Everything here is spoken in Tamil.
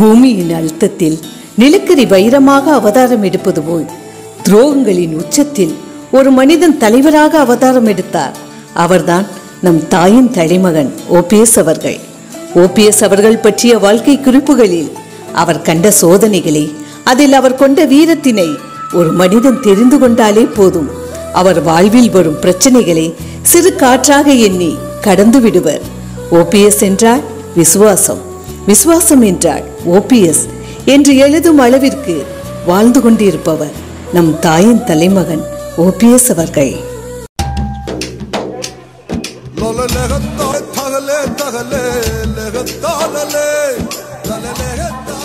பூமியின் அழுத்தத்தில் நிலக்கரி வைரமாக அவதாரம் எடுப்பது போல் துரோகங்களின் உச்சத்தில் ஒரு மனிதன் தலைவராக அவதாரம் எடுத்தார் அவர்தான் நம் தாயின் தலைமகன் ஓபிஎஸ் அவர்கள் ஓபிஎஸ் அவர்கள் பற்றிய வாழ்க்கை குறிப்புகளில் அவர் கண்ட சோதனைகளை அதில் அவர் கொண்ட வீரத்தினை ஒரு மனிதன் தெரிந்து கொண்டாலே போதும் அவர் வாழ்வில் வரும் பிரச்சனைகளை சிறு காற்றாக எண்ணி கடந்து விடுவர் ஓபிஎஸ் என்றால் விசுவாசம் விசுவாசம் என்றால் ஓபிஎஸ் என்று எழுதும் அளவிற்கு வாழ்ந்து கொண்டிருப்பவர் நம் தாயின் தலைமகன் ஓபிஎஸ் அவர்கள்